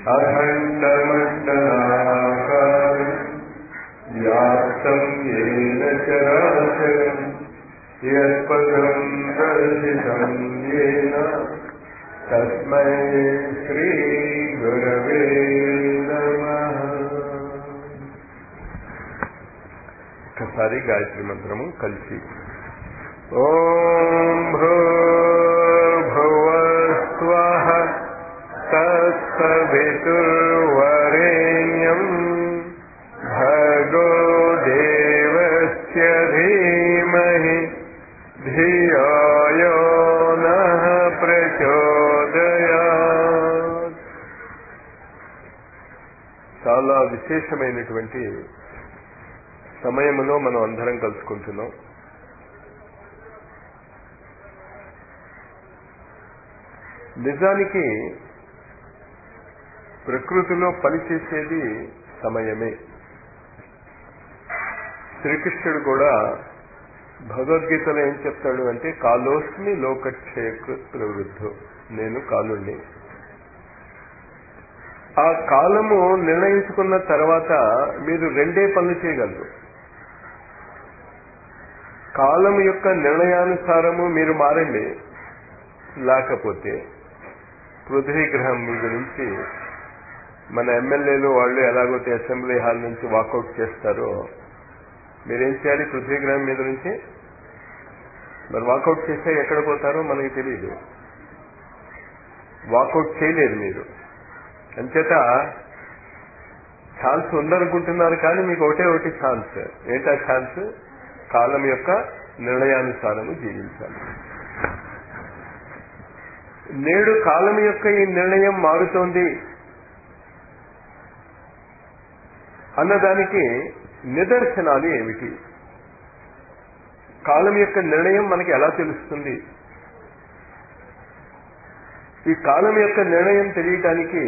अखण्डमण्डलाकारम् व्याप्तम् येन चराचरम् यत्पदम् दर्शितम् येन तस्मै श्रीगुरवे नमः ఒకసారి గాయత్రి మంత్రము కలిసి ఓం భూర్భువస్వః తత్సవితుర్వరేణ్యం భగో దేవస్య ధీమహి ధియో యో నః ప్రచోదయాత్ చాలా విశేషమైనటువంటి సమయములో మనం అందరం కలుసుకుంటున్నాం నిజానికి ప్రకృతిలో పనిచేసేది సమయమే శ్రీకృష్ణుడు కూడా భగవద్గీతలో ఏం చెప్తాడు అంటే కాలోస్మి లోకక్షేక ప్రవృద్ధు నేను కాలుణ్ణి ఆ కాలము నిర్ణయించుకున్న తర్వాత మీరు రెండే పనులు చేయగలరు కాలం యొక్క నిర్ణయానుసారము మీరు మారండి లేకపోతే పృథ్వీ గ్రహం మీ గురించి మన ఎమ్మెల్యేలు వాళ్ళు ఎలాగైతే అసెంబ్లీ హాల్ నుంచి వాకౌట్ చేస్తారో మీరేం చేయాలి పృథ్వీ గ్రహం మీద నుంచి మరి వాకౌట్ చేస్తే ఎక్కడ పోతారో మనకి తెలియదు వాకౌట్ చేయలేదు మీరు అంచేత ఛాన్స్ ఉందనుకుంటున్నారు కానీ మీకు ఒకటే ఒకటి ఛాన్స్ ఏంటా ఛాన్స్ కాలం యొక్క నిర్ణయానుసారము జీవించాలి నేడు కాలం యొక్క ఈ నిర్ణయం మారుతోంది అన్నదానికి నిదర్శనాలు ఏమిటి కాలం యొక్క నిర్ణయం మనకి ఎలా తెలుస్తుంది ఈ కాలం యొక్క నిర్ణయం తెలియటానికి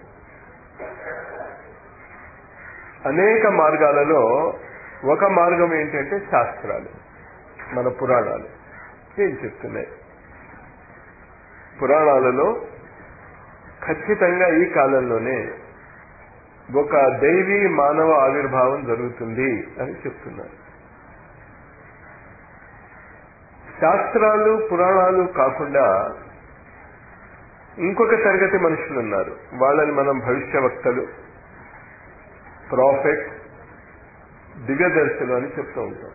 అనేక మార్గాలలో ఒక మార్గం ఏంటంటే శాస్త్రాలు మన పురాణాలు ఏం చెప్తున్నాయి పురాణాలలో ఖచ్చితంగా ఈ కాలంలోనే ఒక దైవీ మానవ ఆవిర్భావం జరుగుతుంది అని చెప్తున్నారు శాస్త్రాలు పురాణాలు కాకుండా ఇంకొక తరగతి మనుషులు ఉన్నారు వాళ్ళని మనం భవిష్యవక్తలు ప్రాఫెట్ దివ్యదర్శులు అని చెప్తూ ఉంటాం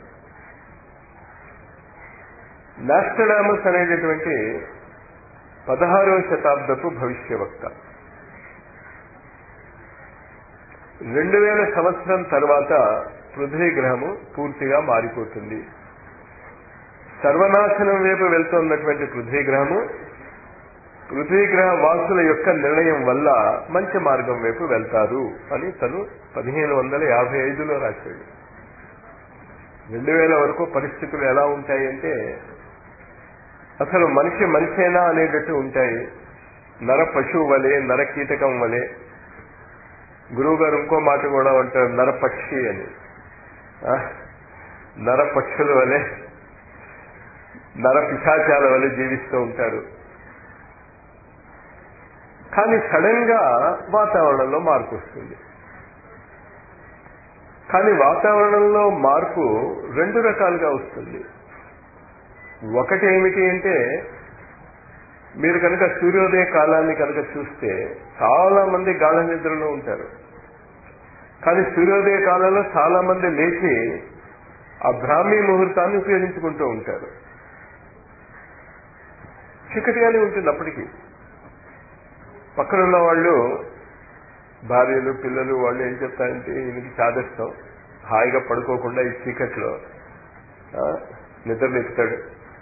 నాస్టడామస్ అనేటటువంటి పదహారవ శతాబ్దపు భవిష్యవక్త రెండు వేల సంవత్సరం తర్వాత పృథ్వీ గ్రహము పూర్తిగా మారిపోతుంది సర్వనాశనం వైపు వెళ్తున్నటువంటి పృథ్వీ గ్రహము పృథ్వీగ్రహ వాసుల యొక్క నిర్ణయం వల్ల మంచి మార్గం వైపు వెళ్తారు అని తను పదిహేను వందల యాభై ఐదులో రాశాడు రెండు వేల వరకు పరిస్థితులు ఎలా ఉంటాయంటే అసలు మనిషి మనిషేనా అనేటట్టు ఉంటాయి నర పశువు వలె నర కీటకం వలె గురువు గారు ఇంకో మాట కూడా ఉంటారు నరపక్షి అని నర పక్షుల వలె నర పిశాచాల వలె జీవిస్తూ ఉంటారు కానీ సడన్ గా వాతావరణంలో మార్పు వస్తుంది కానీ వాతావరణంలో మార్పు రెండు రకాలుగా వస్తుంది ఒకటి ఏమిటి అంటే మీరు కనుక సూర్యోదయ కాలాన్ని కనుక చూస్తే చాలా మంది గాఢ నిద్రలో ఉంటారు కానీ సూర్యోదయ కాలంలో చాలా మంది లేచి ఆ బ్రాహ్మీ ముహూర్తాన్ని ఉపయోగించుకుంటూ ఉంటారు చీకటిగానే ఉంటుంది అప్పటికి పక్కనున్న వాళ్ళు భార్యలు పిల్లలు వాళ్ళు ఏం చెప్తారంటే ఈయనకి చాదస్తాం హాయిగా పడుకోకుండా ఈ చీకట్లో నిద్రలేపుతాడు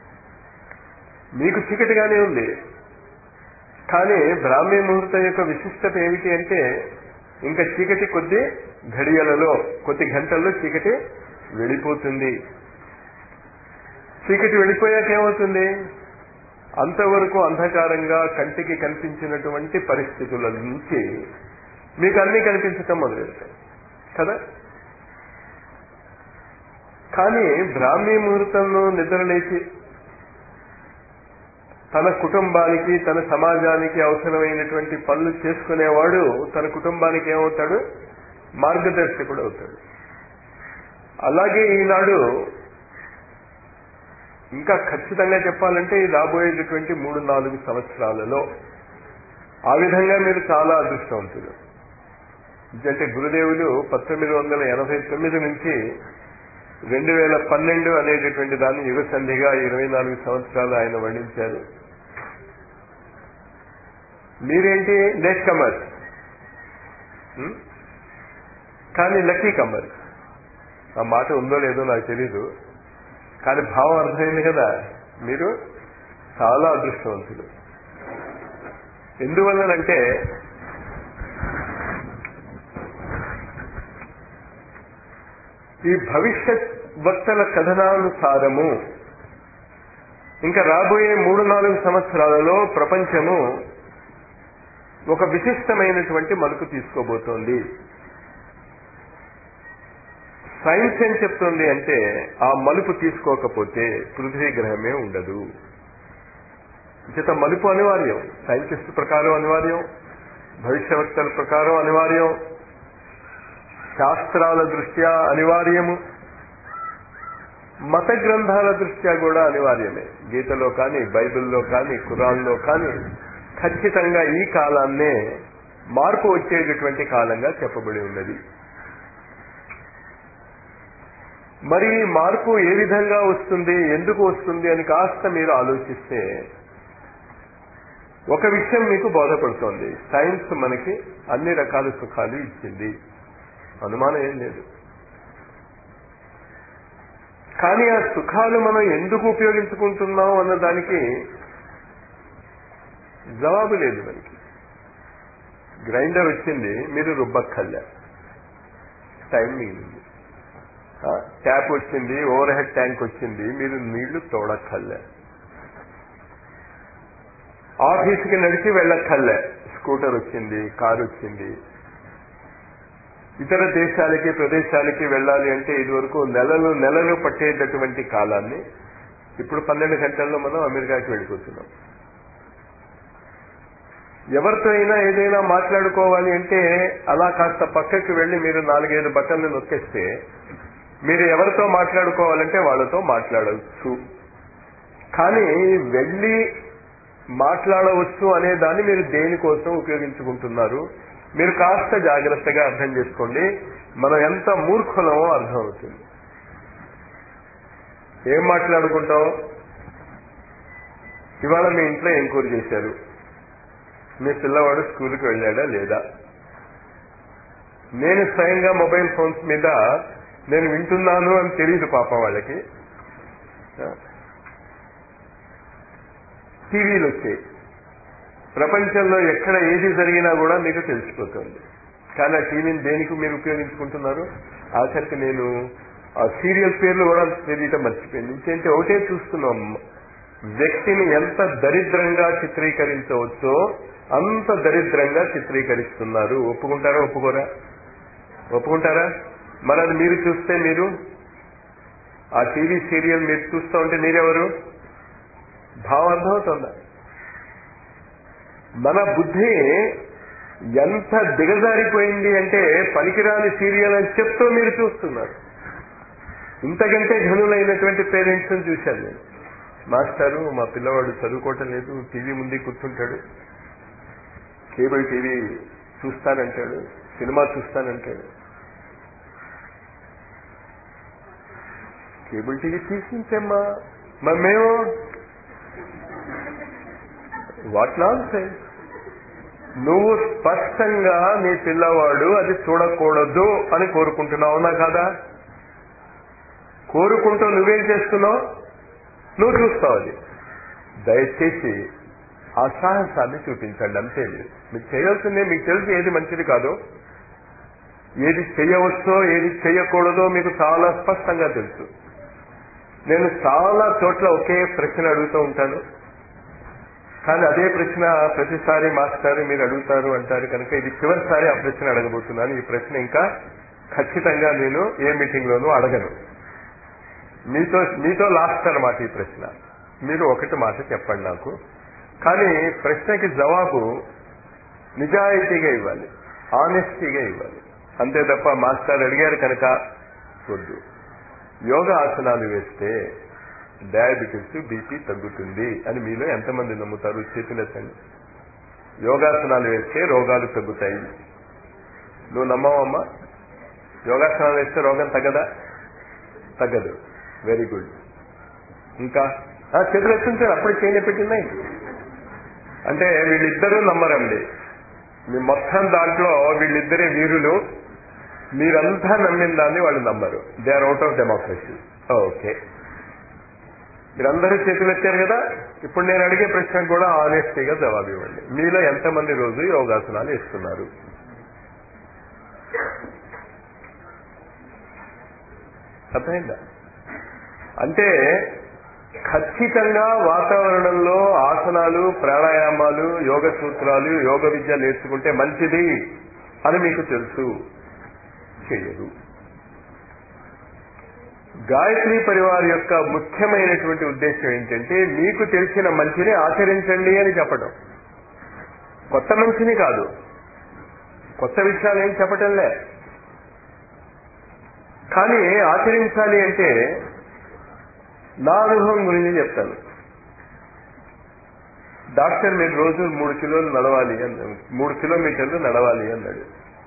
మీకు చీకటిగానే ఉంది కానీ బ్రాహ్మీ ముహూర్తం యొక్క విశిష్టత ఏమిటి అంటే ఇంకా చీకటి కొద్ది ఘడియలలో కొద్ది గంటల్లో చీకటి వెళ్ళిపోతుంది చీకటి వెళ్ళిపోయాక ఏమవుతుంది అంతవరకు అంధకారంగా కంటికి కనిపించినటువంటి పరిస్థితుల నుంచి మీకు అన్ని కనిపించటం మొదలెడతాయి కదా కానీ బ్రాహ్మీ ముహూర్తంలో నిద్రలేచి తన కుటుంబానికి తన సమాజానికి అవసరమైనటువంటి పనులు చేసుకునేవాడు తన కుటుంబానికి ఏమవుతాడు మార్గదర్శకుడు అవుతాడు అలాగే ఈనాడు ఇంకా ఖచ్చితంగా చెప్పాలంటే ఈ రాబోయేటటువంటి మూడు నాలుగు సంవత్సరాలలో ఆ విధంగా మీరు చాలా అదృష్టవంతులు అంటే గురుదేవులు పంతొమ్మిది వందల ఎనభై తొమ్మిది నుంచి రెండు వేల పన్నెండు అనేటటువంటి దాన్ని యుగ సంధిగా ఇరవై నాలుగు సంవత్సరాలు ఆయన వర్ణించారు మీరేంటి లేట్ కమర్ కానీ లక్కీ కమర్ ఆ మాట ఉందో లేదో నాకు తెలీదు కానీ భావం అర్థమైంది కదా మీరు చాలా అదృష్టవంతులు ఎందువల్లనంటే ఈ భవిష్యత్ వక్తల కథనానుసారము ఇంకా రాబోయే మూడు నాలుగు సంవత్సరాలలో ప్రపంచము ఒక విశిష్టమైనటువంటి మలుపు తీసుకోబోతోంది సైన్స్ ఏం చెప్తుంది అంటే ఆ మలుపు తీసుకోకపోతే పృథ్వీ గ్రహమే ఉండదు చేత మలుపు అనివార్యం సైంటిస్ట్ ప్రకారం అనివార్యం భవిష్యవక్తల ప్రకారం అనివార్యం శాస్త్రాల దృష్ట్యా అనివార్యము మత గ్రంథాల దృష్ట్యా కూడా అనివార్యమే గీతలో కానీ బైబిల్లో కానీ ఖురాన్లో కానీ ఖచ్చితంగా ఈ కాలాన్నే మార్పు వచ్చేటటువంటి కాలంగా చెప్పబడి ఉన్నది మరి ఈ మార్పు ఏ విధంగా వస్తుంది ఎందుకు వస్తుంది అని కాస్త మీరు ఆలోచిస్తే ఒక విషయం మీకు బోధపడుతోంది సైన్స్ మనకి అన్ని రకాల సుఖాలు ఇచ్చింది అనుమానం ఏం లేదు కానీ ఆ సుఖాలు మనం ఎందుకు ఉపయోగించుకుంటున్నాం అన్న దానికి జవాబు లేదు మనకి గ్రైండర్ వచ్చింది మీరు రుబ్బక్కర్లే టైం మిగిలింది ట్యాప్ వచ్చింది ఓవర్ హెడ్ ట్యాంక్ వచ్చింది మీరు నీళ్లు తోడక్కర్లే ఆఫీస్కి నడిచి వెళ్ళక్కర్లే స్కూటర్ వచ్చింది కారు వచ్చింది ఇతర దేశాలకి ప్రదేశాలకి వెళ్ళాలి అంటే ఇదివరకు నెలలు నెలలు పట్టేటటువంటి కాలాన్ని ఇప్పుడు పన్నెండు గంటల్లో మనం అమెరికాకి వెళ్ళిపోతున్నాం ఎవరితో అయినా ఏదైనా మాట్లాడుకోవాలి అంటే అలా కాస్త పక్కకి వెళ్ళి మీరు నాలుగైదు బట్టలను నొక్కేస్తే మీరు ఎవరితో మాట్లాడుకోవాలంటే వాళ్ళతో మాట్లాడవచ్చు కానీ వెళ్ళి మాట్లాడవచ్చు అనే దాన్ని మీరు దేనికోసం ఉపయోగించుకుంటున్నారు మీరు కాస్త జాగ్రత్తగా అర్థం చేసుకోండి మనం ఎంత మూర్ఖులమో అర్థం అవుతుంది ఏం మాట్లాడుకుంటాం ఇవాళ మీ ఇంట్లో ఏం కూర చేశారు మీ పిల్లవాడు స్కూల్కి వెళ్ళాడా లేదా నేను స్వయంగా మొబైల్ ఫోన్స్ మీద నేను వింటున్నాను అని తెలియదు పాప వాళ్ళకి టీవీలు వచ్చాయి ప్రపంచంలో ఎక్కడ ఏది జరిగినా కూడా మీకు తెలిసిపోతుంది కానీ ఆ టీవీని దేనికి మీరు ఉపయోగించుకుంటున్నారు ఆఖరికి నేను ఆ సీరియల్ పేర్లు కూడా తెలియటం మర్చిపోయింది ఇంకేంటి ఒకటే చూస్తున్నాం వ్యక్తిని ఎంత దరిద్రంగా చిత్రీకరించవచ్చో అంత దరిద్రంగా చిత్రీకరిస్తున్నారు ఒప్పుకుంటారా ఒప్పుకోరా ఒప్పుకుంటారా మరి అది మీరు చూస్తే మీరు ఆ టీవీ సీరియల్ మీరు చూస్తూ ఉంటే మీరెవరు భావం అర్థమవుతుందా మన బుద్ధి ఎంత దిగజారిపోయింది అంటే పనికిరాని సీరియల్ అని చెప్తూ మీరు చూస్తున్నారు ఇంతకంటే ఘనులైనటువంటి పేరెంట్స్ చూశాను నేను మాస్టారు మా పిల్లవాడు చదువుకోవటం లేదు టీవీ ముందు కూర్చుంటాడు కేబుల్ టీవీ చూస్తానంటాడు సినిమా చూస్తానంటాడు కేబుల్ టీవీ తీసించమ్మా మరి మేము వాట్ నాన్ సెన్స్ నువ్వు స్పష్టంగా నీ పిల్లవాడు అది చూడకూడదు అని కోరుకుంటున్నావు అవునా కాదా కోరుకుంటూ నువ్వేం చేస్తున్నావు నువ్వు చూస్తావు అది దయచేసి ఆ సాహసాన్ని చూపించండి అంతే మీరు మీకు చేయాల్సిందే మీకు తెలిసి ఏది మంచిది కాదో ఏది చేయవచ్చో ఏది చేయకూడదో మీకు చాలా స్పష్టంగా తెలుసు నేను చాలా చోట్ల ఒకే ప్రశ్న అడుగుతూ ఉంటాను కానీ అదే ప్రశ్న ప్రతిసారి మాస్టర్ మీరు అడుగుతారు అంటారు కనుక ఇది చివరిసారి ఆ ప్రశ్న అడగబోతున్నాను ఈ ప్రశ్న ఇంకా ఖచ్చితంగా నేను ఏ మీటింగ్ లోనూ అడగను మీతో మీతో లాస్ట్ అన్నమాట ఈ ప్రశ్న మీరు ఒకటి మాట చెప్పండి నాకు కానీ ప్రశ్నకి జవాబు నిజాయితీగా ఇవ్వాలి ఆనెస్టీగా ఇవ్వాలి అంతే తప్ప మాస్టర్ అడిగారు కనుక వద్దు యోగా ఆసనాలు వేస్తే డయాబెటీస్ బీపీ తగ్గుతుంది అని మీలో ఎంతమంది నమ్ముతారు చేతులెత్తండి యోగాసనాలు వేస్తే రోగాలు తగ్గుతాయి నువ్వు నమ్మవమ్మా యోగాసనాలు వేస్తే రోగం తగ్గదా తగ్గదు వెరీ గుడ్ ఇంకా ఆ, చేతులు ఎత్తుంటారు అప్పుడు చేయని పెట్టిందా అంటే వీళ్ళిద్దరూ నమ్మరండి మీ మొత్తం దాంట్లో వీళ్ళిద్దరే వీరులు మీరంతా నమ్మిన దాన్ని వాళ్ళు నమ్మరు they are out of democracy okay మీరందరూ చేతులు ఎత్తారు కదా ఇప్పుడు నేను అడిగే ప్రశ్నకు కూడా ఆనెస్టీగా జవాబు ఇవ్వండి మీలో ఎంతమంది రోజు యోగాసనాలు ఇస్తున్నారు అర్థమైందా అంటే ఖచ్చితంగా వాతావరణంలో ఆసనాలు ప్రాణాయామాలు యోగ సూత్రాలు యోగ విద్య నేర్చుకుంటే మంచిది అని మీకు తెలుసు చేయరు గాయత్రి పరివార్ యొక్క ముఖ్యమైనటువంటి ఉద్దేశం ఏంటంటే మీకు తెలిసిన మంచిని ఆచరించండి అని చెప్పడం కొత్త మంచిని కాదు కొత్త విషయాలు ఏం చెప్పటంలే కానీ ఆచరించాలి అంటే నా అనుభవం గురించి చెప్తాను డాక్టర్ మీరు రోజు మూడు కిలోలు నడవాలి అన్నాడు మూడు కిలోమీటర్లు నడవాలి అన్నాడు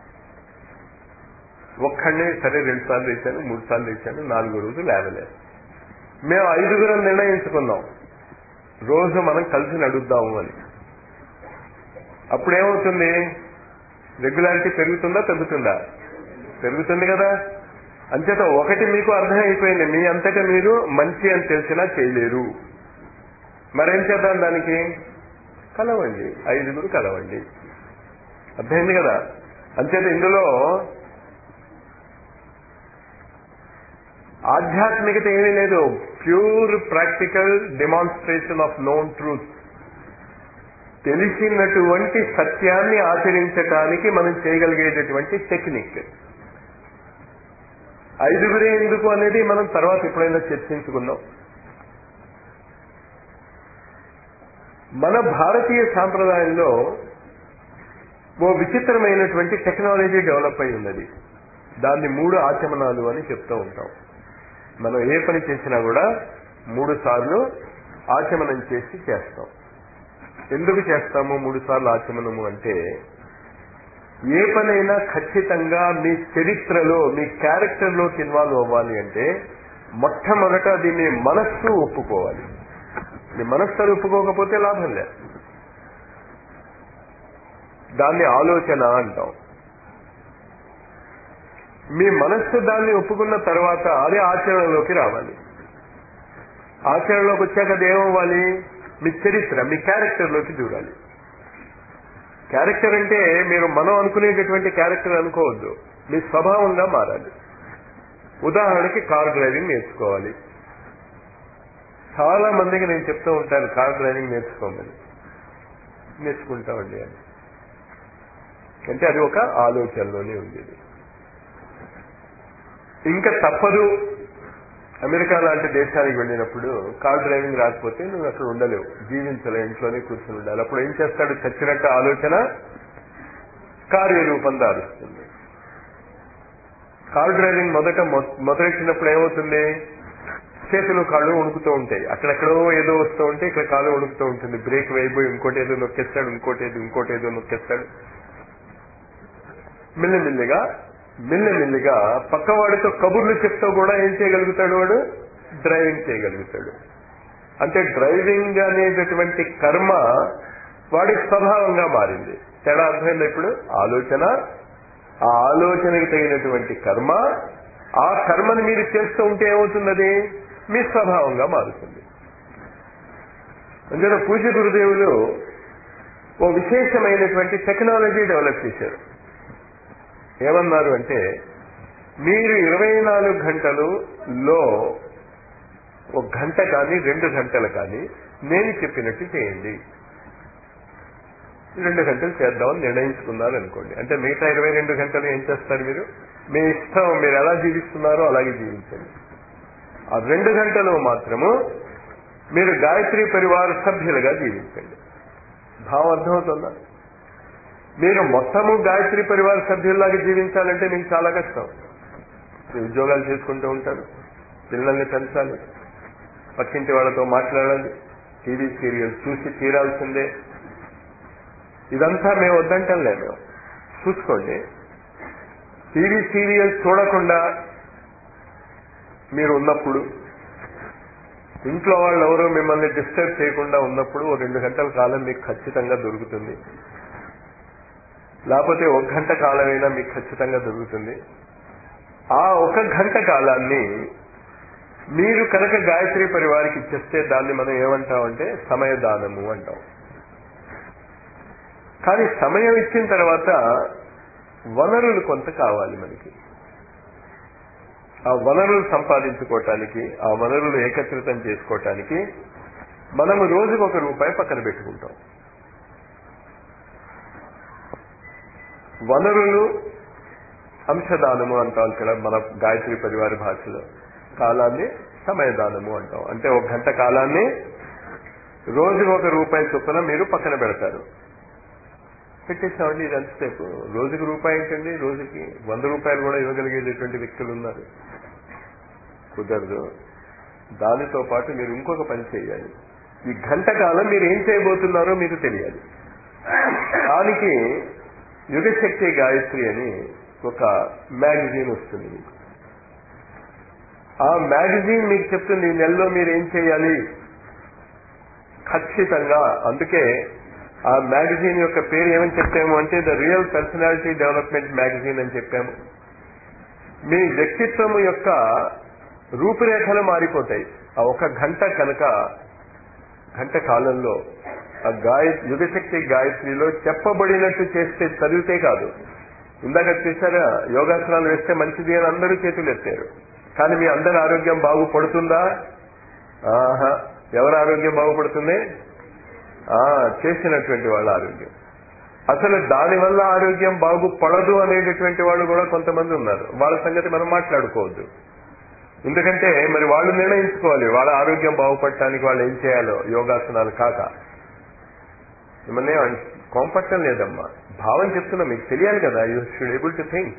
ఒక్కడే సరే రెండు సార్లు ఇచ్చాను మూడు సార్లు ఇచ్చాను నాలుగో రోజు లేవలే మేము ఐదుగురం నిర్ణయించుకున్నాం రోజు మనం కలిసి నడుద్దాము అని అప్పుడేమవుతుంది రెగ్యులారిటీ పెరుగుతుందా తగ్గుతుందా పెరుగుతుంది కదా అంచేత ఒకటి మీకు అర్థమైపోయింది మీ అంతటా మీరు మంచి అని తెలిసినా చేయలేరు మరేం చేద్దాం దానికి కలవండి ఐదుగురు కలవండి అర్థమైంది కదా అంచేత ఇందులో ఆధ్యాత్మికత ఏమీ లేదు pure practical demonstration of known truth తెలిసినటువంటి సత్యాన్ని ఆచరించటానికి మనం చేయగలిగేటటువంటి టెక్నిక్ ఐదుగురే ఎందుకు అనేది మనం తర్వాత ఎప్పుడైనా చర్చించుకుందాం మన భారతీయ సాంప్రదాయంలో ఓ విచిత్రమైనటువంటి టెక్నాలజీ డెవలప్ అయి ఉన్నది దాన్ని మూడు ఆచమనాలు అని చెప్తూ ఉంటాం మనం ఏ పని చేసినా కూడా మూడు సార్లు ఆచమనం చేసి చేస్తాం ఎందుకు చేస్తాము మూడు సార్లు ఆచమనము అంటే ఏ పనైనా ఖచ్చితంగా మీ చరిత్రలో మీ క్యారెక్టర్లోకి ఇన్వాల్వ్ అవ్వాలి అంటే మొట్టమొదట అది మీ మనస్సు ఒప్పుకోవాలి మీ మనస్సు అది ఒప్పుకోకపోతే లాభం లేదు దాన్ని ఆలోచన అంటాం మీ మనస్సు దాన్ని ఒప్పుకున్న తర్వాత అది ఆచరణలోకి రావాలి ఆచరణలోకి వచ్చాక అది ఏమవ్వాలి మీ చరిత్ర మీ క్యారెక్టర్లోకి చూడాలి క్యారెక్టర్ అంటే మీరు మనం అనుకునేటటువంటి క్యారెక్టర్ అనుకోవద్దు మీ స్వభావంగా మారాలి ఉదాహరణకి కార్ డ్రైవింగ్ నేర్చుకోవాలి చాలా మందికి నేను చెప్తూ ఉంటాను కార్ డ్రైవింగ్ నేర్చుకోమని నేర్చుకుంటామండి అని అంటే అది ఒక ఆలోచనలోనే ఉంది ఇంకా తప్పదు అమెరికా లాంటి దేశానికి వెళ్ళినప్పుడు కార్ డ్రైవింగ్ రాకపోతే నువ్వు అక్కడ ఉండలేవు జీవించలేవు ఇంట్లోనే కూర్చొని ఉండాలి అప్పుడు ఏం చేస్తాడు చచ్చినట్టు ఆలోచన కార్యరూపం దారుస్తుంది కార్ డ్రైవింగ్ మొదట మొదలెట్టినప్పుడు ఏమవుతుంది చేతులు కాళ్ళు వణుకుతూ ఉంటాయి అక్కడెక్కడో ఏదో వస్తూ ఉంటే ఇక్కడ కాళ్ళు వణుకుతూ ఉంటుంది బ్రేక్ వేయబోయి ఇంకోటి ఏదో నొక్కేస్తాడు ఇంకోటి ఏదో ఇంకోటి ఏదో నొక్కేస్తాడు మెల్లిమెల్లిగా మెల్లిమెల్లిగా పక్కవాడితో కబుర్లు చెప్తూ కూడా ఏం చేయగలుగుతాడు వాడు డ్రైవింగ్ చేయగలుగుతాడు అంటే డ్రైవింగ్ అనేటటువంటి కర్మ వాడి స్వభావంగా మారింది తేడా అర్థమైంది ఇప్పుడు ఆలోచన ఆ ఆలోచనకి తగినటువంటి కర్మ ఆ కర్మని మీరు చేస్తూ ఉంటే ఏమవుతున్నది మీ స్వభావంగా మారుతుంది అందులో పూజ గురుదేవులు ఓ విశేషమైనటువంటి టెక్నాలజీ డెవలప్ చేశారు ఏమన్నారు అంటే మీరు ఇరవై నాలుగు గంటలులో ఒక గంట కానీ రెండు గంటలు కానీ నేను చెప్పినట్టు చేయండి రెండు గంటలు చేద్దామని నిర్ణయించుకున్నారు అనుకోండి అంటే మిగతా ఇరవై రెండు గంటలు ఏం చేస్తారు మీరు మీ ఇష్టం మీరు ఎలా జీవిస్తున్నారో అలాగే జీవించండి ఆ రెండు గంటలు మాత్రము మీరు గాయత్రి పరివార సభ్యులుగా జీవించండి భావం అర్థమవుతుందా మీరు మొత్తము గాయత్రి పరివార సభ్యుల్లాగా జీవించాలంటే మీకు చాలా కష్టం మీరు ఉద్యోగాలు చేసుకుంటూ ఉంటారు పిల్లల్ని పెంచాలి పక్కింటి వాళ్ళతో మాట్లాడాలి టీవీ సీరియల్స్ చూసి తీరాల్సిందే ఇదంతా మేము వద్దంటాం లేదు చూసుకోండి టీవీ సీరియల్స్ చూడకుండా మీరు ఉన్నప్పుడు ఇంట్లో వాళ్ళు ఎవరు మిమ్మల్ని డిస్టర్బ్ చేయకుండా ఉన్నప్పుడు ఓ రెండు గంటల కాలం మీకు ఖచ్చితంగా దొరుకుతుంది లేకపోతే ఒక గంట కాలమైనా మీకు ఖచ్చితంగా దొరుకుతుంది ఆ ఒక గంట కాలాన్ని మీరు కనుక గాయత్రి పరివారికి ఇచ్చేస్తే దాన్ని మనం ఏమంటామంటే సమయదానము అంటాం కానీ సమయం ఇచ్చిన తర్వాత వనరులు కొంత కావాలి మనకి ఆ వనరులు సంపాదించుకోవటానికి ఆ వనరులు ఏకత్రితం చేసుకోవటానికి మనము రోజుకు ఒక రూపాయి పక్కన పెట్టుకుంటాం వనరులు అంశదానము అంటాం ఇక్కడ మన గాయత్రి పరివార భాషలో కాలాన్ని సమయదానము అంటాం అంటే ఒక గంట కాలాన్ని రోజుకు ఒక రూపాయి చొప్పున మీరు పక్కన పెడతారు పెట్టేసామండి ఇది ఎంతసేపు రోజుకి రూపాయి ఏంటండి రోజుకి వంద రూపాయలు కూడా ఇవ్వగలిగేటటువంటి వ్యక్తులు ఉన్నారు కుదరదు దానితో పాటు మీరు ఇంకొక పని చేయాలి ఈ గంట కాలం మీరు ఏం చేయబోతున్నారో మీకు తెలియాలి దానికి యుగశక్తి గాయత్రి అని ఒక మ్యాగజైన్ వస్తుంది మీకు ఆ మ్యాగజైన్ మీకు చెప్తుంది ఈ నెలలో మీరు ఏం చేయాలి ఖచ్చితంగా అందుకే ఆ మ్యాగజైన్ యొక్క పేరు ఏమని చెప్పాము అంటే the real personality development magazine అని చెప్పాము మీ వ్యక్తిత్వం యొక్క రూపురేఖలు మారిపోతాయి ఆ ఒక గంట కనుక గంట కాలంలో ఆ గాయ యుగశక్తి గాయత్రిలో చెప్పబడినట్టు చేస్తే చదివితే కాదు ఇందాక చూసారా యోగాసనాలు వేస్తే మంచిది అని అందరూ చేతులు ఎత్తారు కానీ మీ అందరి ఆరోగ్యం బాగుపడుతుందా ఆహా ఎవరి ఆరోగ్యం బాగుపడుతుంది ఆ చేసినటువంటి వాళ్ళ ఆరోగ్యం అసలు దానివల్ల ఆరోగ్యం బాగుపడదు అనేటటువంటి వాళ్ళు కూడా కొంతమంది ఉన్నారు వాళ్ళ సంగతి మనం మాట్లాడుకోవద్దు ఎందుకంటే మరి వాళ్ళు నిర్ణయించుకోవాలి వాళ్ళ ఆరోగ్యం బాగుపడటానికి వాళ్ళు ఏం చేయాలో యోగాసనాలు కాక మిమ్మల్ని కోంపట్టం లేదమ్మా భావం చెప్తున్నా మీకు తెలియాలి కదా you should able to think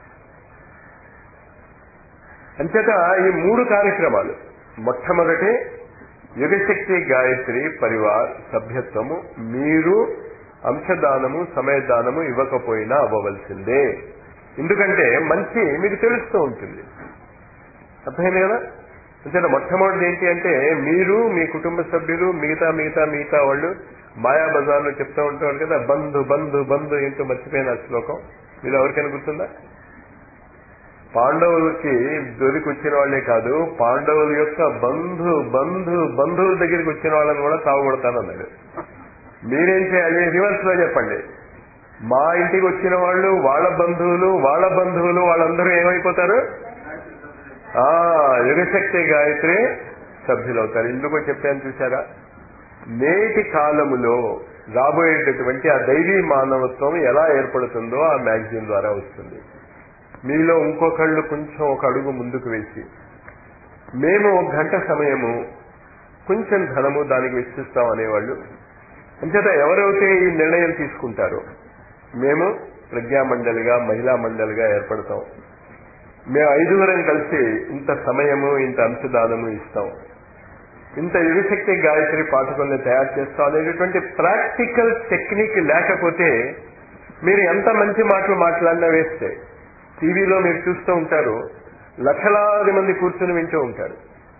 అంచేత ఈ మూడు కార్యక్రమాలు మొట్టమొదటి యుగశక్తి గాయత్రి పరివార్ సభ్యత్వము మీరు అంశదానము సమయదానము ఇవ్వకపోయినా అవ్వవలసిందే ఎందుకంటే మంచి మీకు తెలుస్తూ ఉంటుంది అర్థమైంది కదా అంతేనా మొట్టమొదటిది ఏంటి అంటే మీరు మీ కుటుంబ సభ్యులు మిగతా మిగతా మిగతా వాళ్ళు మాయా బజార్లో చెప్తూ ఉంటారు కదా బంధు బంధు బంధు ఏంటో మర్చిపోయిన ఆ శ్లోకం మీరు ఎవరికైనా గుర్తుందా పాండవులకి దొరికి వచ్చిన వాళ్లే కాదు పాండవుల యొక్క బంధు బంధు బంధువుల దగ్గరికి వచ్చిన వాళ్ళని కూడా సాగుపడతానన్నాడు మీరేం చేయాలి రివర్స్ లో చెప్పండి మా ఇంటికి వచ్చిన వాళ్ళు వాళ్ళ బంధువులు వాళ్ళ బంధువులు వాళ్ళందరూ ఏమైపోతారు ఆ యుగశక్తి గాయత్రి సభ్యులవుతారు ఎందుకో చెప్పాను చూసారా నేటి కాలములో రాబోయేటటువంటి ఆ దైవీ మానవత్వం ఎలా ఏర్పడుతుందో ఆ మ్యాగజైన్ ద్వారా వస్తుంది మీలో ఇంకొకళ్ళు కొంచెం ఒక అడుగు ముందుకు వేసి మేము ఒక గంట సమయము కొంచెం ధనము దానికి వెచ్చిస్తాం అనేవాళ్ళు అంచేత ఎవరైతే ఈ నిర్ణయం తీసుకుంటారో మేము ప్రజ్ఞా మండలిగా మహిళా మండలిగా ఏర్పడతాం మేము ఐదుగురం కలిసి ఇంత సమయము ఇంత అంశదానము ఇస్తాం ఇంత యుగశక్తి గాయత్రి పాఠకుల్ని తయారు చేస్తాం అనేటటువంటి ప్రాక్టికల్ టెక్నిక్ లేకపోతే మీరు ఎంత మంచి మాటలు మాట్లాడినా వేస్తే టీవీలో మీరు చూస్తూ ఉంటారు లక్షలాది మంది కూర్చుని వింటూ ఉంటారు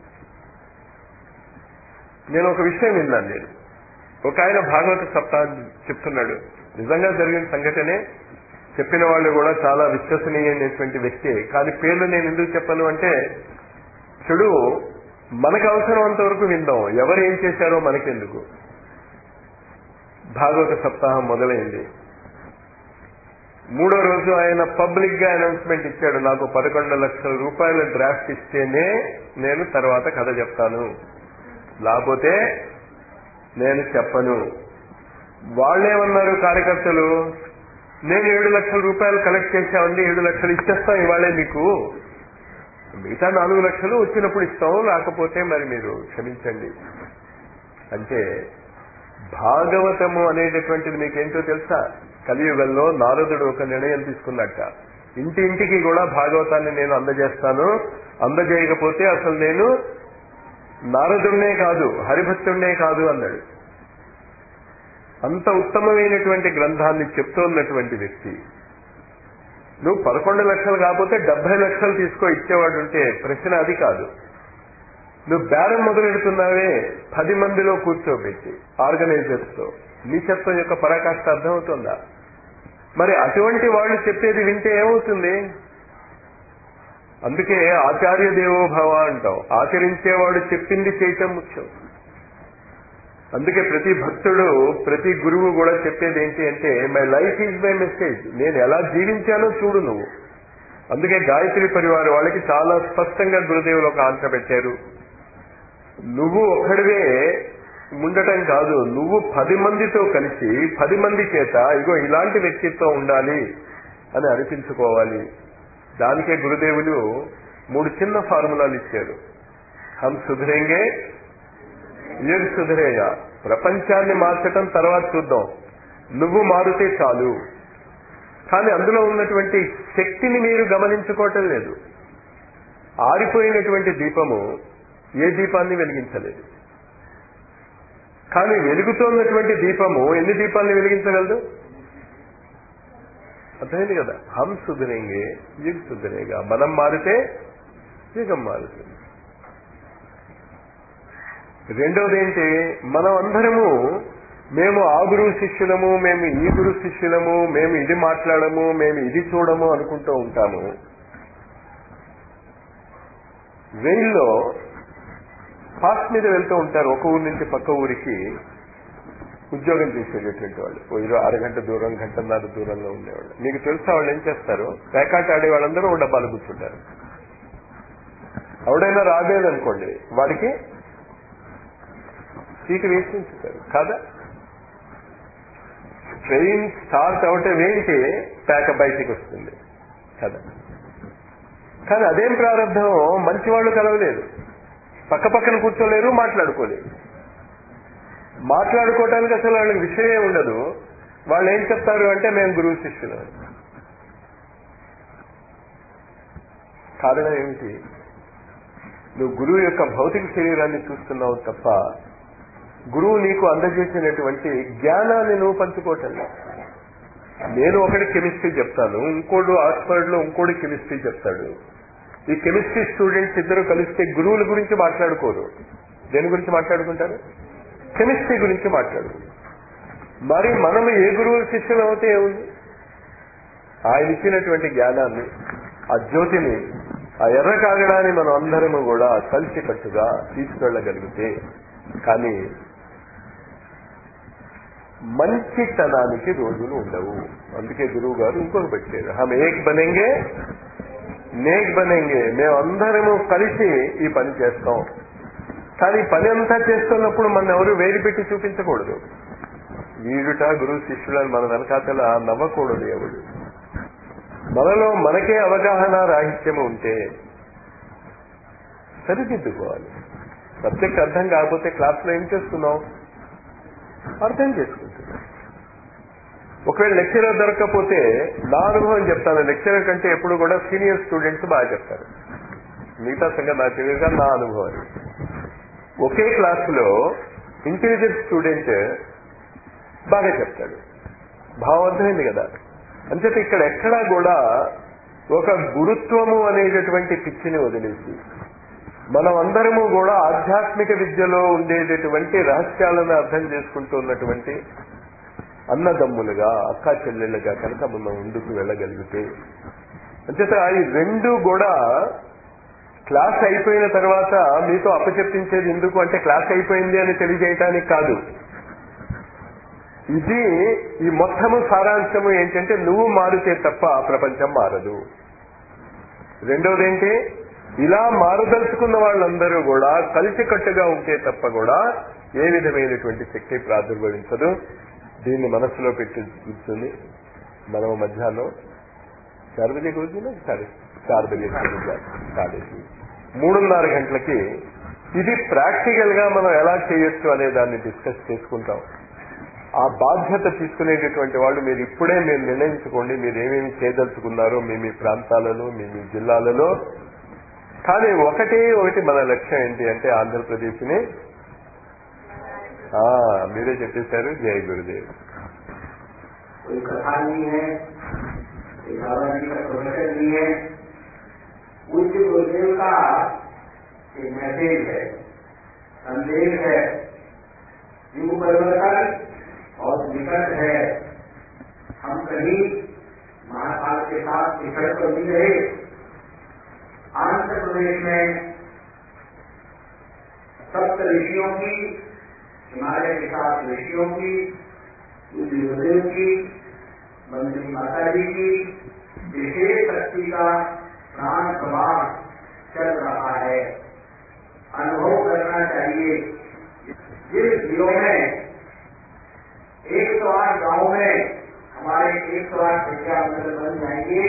నేను ఒక విషయం విన్నాను నేను ఒక ఆయన భాగవత సప్తాహం చెప్తున్నాడు నిజంగా జరిగిన సంఘటనే చెప్పిన వాళ్ళు కూడా చాలా విశ్వసనీయమైనటువంటి వ్యక్తి కానీ పేర్లు నేను ఎందుకు చెప్పను అంటే చెడు మనకు అవసరమంత వరకు విందాం ఎవరు ఏం చేశారో మనకెందుకు భాగవత సప్తాహం మొదలైంది మూడో రోజు ఆయన పబ్లిక్ గా అనౌన్స్మెంట్ ఇచ్చాడు నాకు పదకొండు లక్షల రూపాయల డ్రాఫ్ట్ ఇస్తేనే నేను తర్వాత కథ చెప్తాను లేకపోతే నేను చెప్పను వాళ్ళేమన్నారు కార్యకర్తలు నేను ఏడు లక్షల రూపాయలు కలెక్ట్ చేశామండి ఏడు లక్షలు ఇచ్చేస్తాం ఇవాళే మీకు మిగతా నాలుగు లక్షలు వచ్చినప్పుడు ఇస్తాం లేకపోతే మరి మీరు క్షమించండి అంటే భాగవతము అనేటటువంటిది మీకేంటో తెలుసా కలియుగంలో నారదుడు ఒక నిర్ణయం తీసుకున్నట్ట ఇంటి ఇంటికి కూడా భాగవతాన్ని నేను అందజేస్తాను అందజేయకపోతే అసలు నేను నారదుడినే కాదు హరిభక్తుడినే కాదు అన్నాడు అంత ఉత్తమమైనటువంటి గ్రంథాన్ని చెప్తున్నటువంటి వ్యక్తి నువ్వు పదకొండు లక్షలు కాకపోతే డెబ్బై లక్షలు తీసుకో ఇచ్చేవాడు ఉంటే ప్రశ్న అది కాదు నువ్వు బేరం మొదలెడుతున్నావే పది మందిలో కూర్చోబెట్టి ఆర్గనైజర్స్ తో నీచత్వం యొక్క పరాకాష్ట అర్థమవుతుందా మరి అటువంటి వాళ్ళు చెప్పేది వింటే ఏమవుతుంది అందుకే ఆచార్య దేవోభవ అంటాం ఆచరించేవాడు చెప్పింది చేయటం ముఖ్యం అందుకే ప్రతి భక్తుడు ప్రతి గురువు కూడా చెప్పేది ఏంటి అంటే my life is my message నేను ఎలా జీవించానో చూడు నువ్వు అందుకే గాయత్రి పరివారం వాళ్ళకి చాలా స్పష్టంగా గురుదేవులు ఒక ఆంక్ష పెట్టారు నువ్వు ఒక్కడివే ఉండటం కాదు నువ్వు పది మందితో కలిసి పది మంది చేత ఇగో ఇలాంటి వ్యక్తిత్వం ఉండాలి అని అనిపించుకోవాలి దానికే గురుదేవులు మూడు చిన్న ఫార్ములాలు ఇచ్చారు హం సుధరేంగే యుగ్ సుధరేగా ప్రపంచాన్ని మార్చటం తర్వాత చూద్దాం నువ్వు మారితే చాలు కానీ అందులో ఉన్నటువంటి శక్తిని మీరు గమనించుకోవటం లేదు ఆరిపోయినటువంటి దీపము ఏ దీపాన్ని వెలిగించలేదు కానీ వెలుగుతున్నటువంటి దీపము ఎన్ని దీపాన్ని వెలిగించగలదు అర్థమైంది కదా హం సుధరేంగే యుగ్ సుధరేగా మనం మారితే యుగం మారుతుంది రెండోది ఏంటి మనం అందరము మేము ఆ గురువు శిష్యులము మేము ఈ గురు శిష్యులము మేము ఇది మాట్లాడము మేము ఇది చూడము అనుకుంటూ ఉంటాము రైల్లో పాస్ మీద వెళ్తూ ఉంటారు ఒక ఊరి నుంచి పక్క ఊరికి ఉద్యోగం చేసేటటువంటి వాళ్ళు ఓ ఇరవై అరగంట దూరం గంటన్నర దూరంలో ఉండేవాళ్ళు మీకు తెలుసా వాళ్ళు ఏం చేస్తారు పేకాట ఆడే వాళ్ళందరూ ఓ డబ్బాలు కూర్చుంటారు ఎవడైనా రాలేదనుకోండి వాడికి సీటు వేసి ఉంచుతారు కాదా ట్రైన్ స్టార్ట్ అవటే వేంటి పేక బయటికి వస్తుంది కదా కానీ అదేం ప్రారంభం మంచి వాళ్ళు కలవలేదు పక్క పక్కన కూర్చోలేరు మాట్లాడుకోలేరు మాట్లాడుకోవటానికి అసలు వాళ్ళకి విషయమే ఉండదు వాళ్ళు ఏం చెప్తారు అంటే మేము గురువు శిష్యులు కారణం ఏమిటి నువ్వు గురువు యొక్క భౌతిక శరీరాన్ని చూస్తున్నావు తప్ప గురువు నీకు అందజేసినటువంటి జ్ఞానాన్ని నువ్వు పంచుకోవటం నేను ఒకటి కెమిస్ట్రీ చెప్తాను ఇంకోడు ఆక్స్ఫర్డ్ లో ఇంకోటి కెమిస్ట్రీ చెప్తాడు ఈ కెమిస్ట్రీ స్టూడెంట్స్ ఇద్దరు కలిస్తే గురువుల గురించి మాట్లాడుకోరు దేని గురించి మాట్లాడుకుంటారు కెమిస్ట్రీ గురించి మాట్లాడుకుంటారు మరి మనం ఏ గురువుల శిష్యులు అవుతే ఏముంది ఆయన ఇచ్చినటువంటి జ్ఞానాన్ని ఆ జ్యోతిని ఆ ఎర్ర కాగడాన్ని మనం అందరము కూడా కలిసికట్టుగా తీసుకెళ్ళగలిగితే కానీ మంచితనానికి రోజులు ఉండవు అందుకే గురువు గారు ఇంకొక పెట్టారు హమ్ ఏక్ బనేంగే నేక్ బనేంగే మేమందరము కలిసి ఈ పని చేస్తాం కానీ పని అంతా చేస్తున్నప్పుడు మన ఎవరు వేలు పెట్టి చూపించకూడదు వీడుట గురువు శిష్యులని మన వెనకాతల నవ్వకూడదు ఎవడు మనలో మనకే అవగాహన రాహిత్యం ఉంటే సరిదిద్దుకోవాలి సబ్జెక్ట్ అర్థం కాకపోతే క్లాస్లో ఏం చేస్తున్నావు అర్థం చేసుకుంటున్నాం ఒకవేళ లెక్చరర్ దొరకకపోతే నా అనుభవం చెప్తాను లెక్చరర్ కంటే ఎప్పుడు కూడా సీనియర్ స్టూడెంట్స్ బాగా చెప్తారు మిగతా సంగతి నాకు తెలియదు నా అనుభవం ఒకే క్లాసులో ఇంటెలిజెంట్ స్టూడెంట్ బాగా చెప్తాడు భావర్థమైంది కదా అంచేత ఇక్కడ ఎక్కడా కూడా ఒక గురుత్వము అనేటటువంటి పిచ్చిని వదిలేసి మనం అందరము కూడా ఆధ్యాత్మిక విద్యలో ఉండేటటువంటి రహస్యాలను అర్థం చేసుకుంటూ ఉన్నటువంటి అన్నదమ్ములుగా అక్కా చెల్లెళ్ళుగా కనుక మనం ముందుకు వెళ్ళగలిగితే అంచేత ఈ రెండు కూడా క్లాస్ అయిపోయిన తర్వాత మీతో అప్పచెప్పించేది ఎందుకు అంటే క్లాస్ అయిపోయింది అని తెలియజేయటానికి కాదు ఇది ఈ మొత్తము సారాంశము ఏంటంటే నువ్వు మారితే తప్ప ప్రపంచం మారదు రెండోది ఏంటి ఇలా మారదలుచుకున్న వాళ్ళందరూ కూడా కలిసికట్టుగా ఉంటే తప్ప కూడా ఏ విధమైనటువంటి శక్తి ప్రాదుర్భవించదు దీన్ని మనస్సులో పెట్టి కూర్చొని మనం మధ్యాహ్నం చార్ బజే కూర్చున్నా సారీ చార్ బజే సాడే మూడున్నర గంటలకి ఇది ప్రాక్టికల్ గా మనం ఎలా చేయొచ్చు అనే దాన్ని డిస్కస్ చేసుకుంటాం ఆ బాధ్యత తీసుకునేటటువంటి వాళ్ళు మీరు ఇప్పుడే మీరు నిర్ణయించుకోండి మీరు ఏమేమి చేయదలుచుకున్నారో మీ మీ ప్రాంతాలలో మీ మీ జిల్లాలలో కానీ ఒకటే ఒకటి మన లక్ష్యం ఏంటి అంటే ఆంధ్రప్రదేశ్ని ఆ, మీరే చెప్పేశారు జై గురుదేవ్ कोई कथा नहीं है कोई बाबा जी का प्रवचन नहीं है पूज्य गुरुदेव का एक मैसेज है संदेश है युग परिवर्तन और निकट है हम कहीं महाकाल के साथ पिछड़ तो नहीं रहे आंध्र प्रदेश में सप्त ऋषियों की हिमालय के साथ ऋषियों की पूज्य गुरुदेव की मंत्री माता जी की विशेष शक्ति का प्राण प्रवाह चल रहा है अनुभव करना चाहिए जिस जिलों में एक सौ आठ गाँव में हमारे एक सौ आठ प्रज्ञा मंडल बन जाएंगे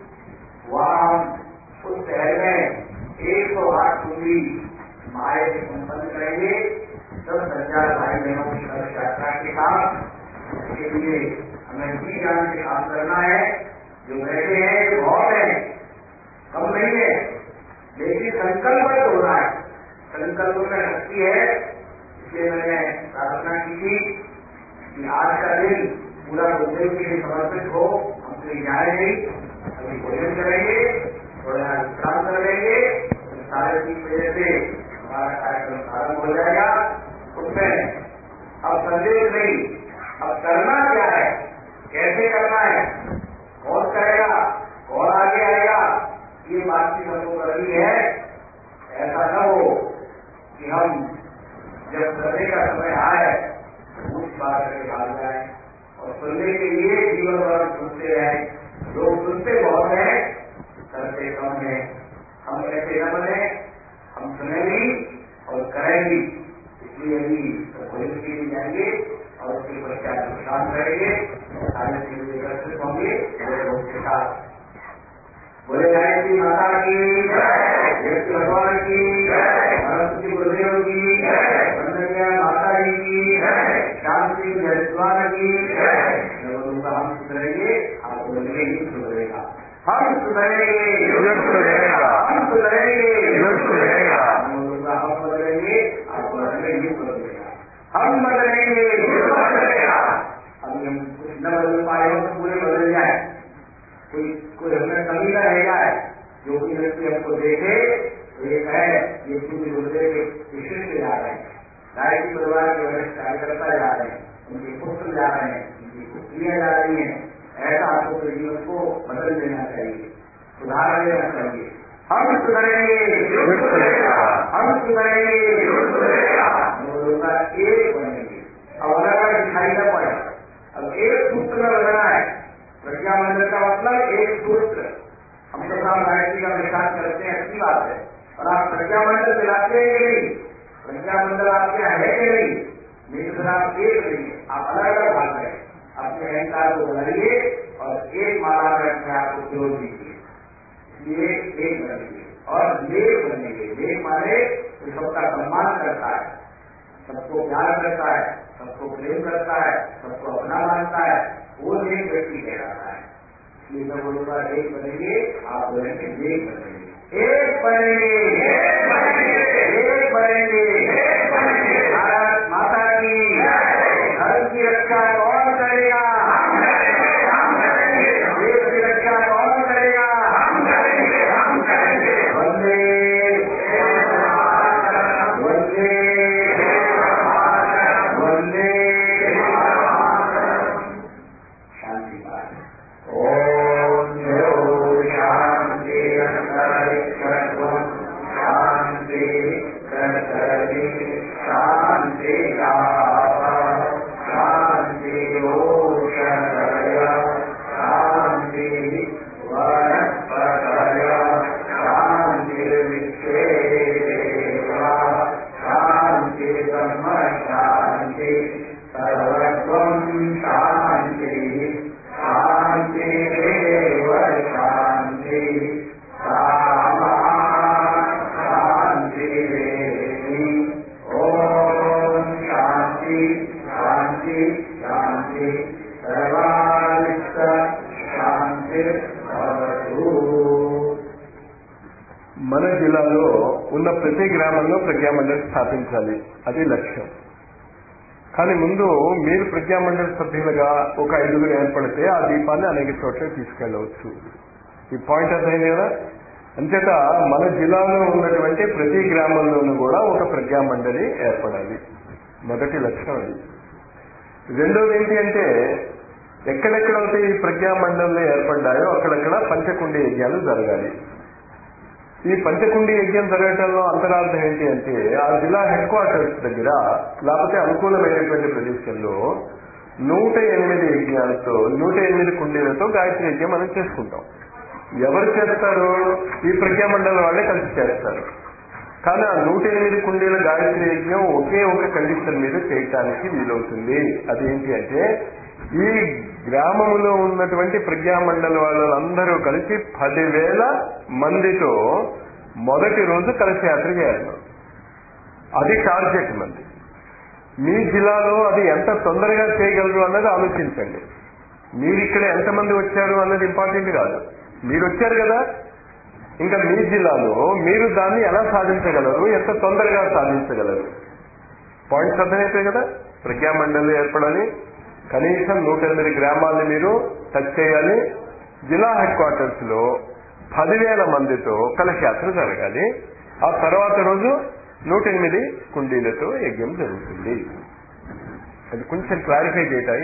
वहाँ हम उस शहर में एक सौ आठ कुंडी माए से संपन्न करेंगे दस हजार भाई बहनों की कलश यात्रा के साथ इसके लिए हमें जी जान से काम करना है जो बैठे हैं ये बहुत है कम नहीं है लेकिन संकल्प होना है संकल्प में शक्ति है इसलिए मैंने प्रार्थना की थी कि आज का दिन पूरा गुरुदेव के लिए समर्पित हो हम कहीं जाए नहीं अभी भोजन करेंगे थोड़ा विश्राम कर लेंगे साढ़े तीन बजे से हमारा कार्यक्रम प्रारंभ हो जाएगा उसमें अब संदेश नहीं अब करना क्या है कैसे करना है कौन करेगा कौन आगे आएगा ये बातचीत हमको करनी है ऐसा न हो कि हम जब करने का समय आए उस बात करके भाग जाए और सुनने के लिए जीवन भर सुनते रहे लोग सुनते बहुत हैं करते कम है हम ऐसे न बने हम सुनेंगे और करेंगे इसलिए अभी भोजन के लिए जाएंगे और उसके पश्चात विश्राम करेंगे साढ़े तीन बजे एकत्रित होंगे बड़े लोग के साथ बोले गायत्री माता की व्यक्ति भगवान की सरस्वती गुरुदेव की वंदनीय माता जी की शांति जयस्वान की जब उनका हम सुधरेंगे आप बोलेंगे ही सुधरेगा हम सुधरेंगे युग सुधरेगा। हम सुधरेंगे युग सुधरेगा। हम उनका हम बदलेंगे आप बदलेंगे युग बदलेगा हम बदलेंगे युग बदलेगा अभी हम कुछ न बदल पाए हो तो पूरे बदल जाए कोई कोई हमें कमी न रह जाए जो भी व्यक्ति हमको देखे तो ये कहे ये पूरे गुरुदेव के विशिष्ट जा रहे हैं गायत्री परिवार के वरिष्ठ कार्यकर्ता जा रहे हैं उनके पुत्र जा रहे हैं उनकी पुत्रियां जा रही हैं ऐसा आपको तो जीवन को बदल देना चाहिए सुधार देना चाहिए हम सुधरेंगे युग सुधरेगा। हम सुधरेंगे युग सुधरेगा हम लोगों का एक बनेंगे अब अलग अलग दिखाई न पड़े अब एक सूत्र में बनना है प्रज्ञा मंदिर का मतलब एक सूत्र हम तो राम गायत्री का विश्वास करते हैं अच्छी बात है और आप प्रज्ञा मंडल चलाते हैं कि नहीं प्रज्ञा मंडल आपके यहाँ है कि नहीं लेकिन फिर आप एक नहीं है आप अलग अलग भाग रहे हैं अपने अहंकार को बनाइए और एक माला में अपने आप को जोड़ दीजिए इसलिए एक बनेंगे और लेख बनेंगे लेख माने जो सबका सम्मान करता है सबको प्यार करता है सबको प्रेम करता है सबको अपना मानता है वो एक व्यक्ति कहलाता है इसलिए मैं बोलूंगा एक बनेंगे आप बोलेंगे एक बनेंगे एक बनेंगे एक बनेंगे एक बनेंगे भारत माता की धर्म की रक्षा कौन करेगा देश की रक्षा कौन करेगा वंदे वंदे वंदे शांति पाठ ओम शांति अंतरिक्षम शांति कर्तरि शांति शांति ओषधय शांति वनस्पतय शांति विश्वेदेवा शांति ब्रह्म शांति सर्वत्वं शांति शान्तिरेव शान्ति सामा शान्तिरेवि ॐ शान्ति शान्ति शान्ति भवतु మన జిల్లాలో ఉన్న ప్రతి గ్రామంలో ప్రజ్ఞామండలి స్థాపించాలి అది లక్ష్యం కానీ ముందు మీరు ప్రజ్ఞామండలి సభ్యులుగా ఒక ఐదుగురు ఏర్పడితే ఆ దీపాన్ని అనేక చోట్ల తీసుకెళ్లవచ్చు ఈ పాయింట్ అర్థమైంది కదా అంచేత మన జిల్లాలో ఉన్నటువంటి ప్రతి గ్రామంలోనూ కూడా ఒక ప్రజ్ఞామండలి ఏర్పడాలి మొదటి లక్ష్యం అది రెండోది ఏంటి అంటే ఎక్కడెక్కడైతే ఈ ప్రజ్ఞామండలి ఏర్పడ్డాయో అక్కడక్కడ పంచకుండి యజ్ఞాలు జరగాలి ఈ పంచకుండి యజ్ఞం జరగటంలో అంతరార్థం ఏంటి అంటే ఆ జిల్లా హెడ్ క్వార్టర్స్ దగ్గర లేకపోతే అనుకూలమైనటువంటి ప్రదేశంలో నూట ఎనిమిది యజ్ఞాలతో నూట ఎనిమిది కుండీలతో గాయత్రి యజ్ఞం మనం చేసుకుంటాం ఎవరు చేస్తారు ఈ ప్రజ్ఞామండలి వాళ్ళే కలిసి చేస్తారు కానీ ఆ నూట ఎనిమిది కుండీల గాయత్రి యజ్ఞం ఒకే ఒక కండిషన్ మీద చేయటానికి వీలవుతుంది అదేంటి అంటే ఈ గ్రామములో ఉన్నటువంటి ప్రజ్ఞామండలి వాళ్ళందరూ కలిసి పదివేల మందితో మొదటి రోజు కలిసి యాత్ర చేయాలి అది టార్గెట్ మంది మీ జిల్లాలో అది ఎంత తొందరగా చేయగలరు అన్నది ఆలోచించండి మీరు ఇక్కడ ఎంతమంది వచ్చారు అన్నది ఇంపార్టెంట్ కాదు మీరు వచ్చారు కదా ఇంకా మీ జిల్లాలో మీరు దాన్ని ఎలా సాధించగలరు ఎంత తొందరగా సాధించగలరు పాయింట్స్ అర్థమైపోయి కదా ప్రజ్ఞామండలి ఏర్పడాలి కనీసం నూట ఎనిమిది గ్రామాలను మీరు టచ్ చేయాలి జిల్లా హెడ్ క్వార్టర్స్ లో పదివేల మందితో కలశయాత్ర జరగాలి ఆ తర్వాత రోజు నూట ఎనిమిది కుండీలతో యజ్ఞం జరుగుతుంది అది కొంచెం క్లారిఫై చేయటానికి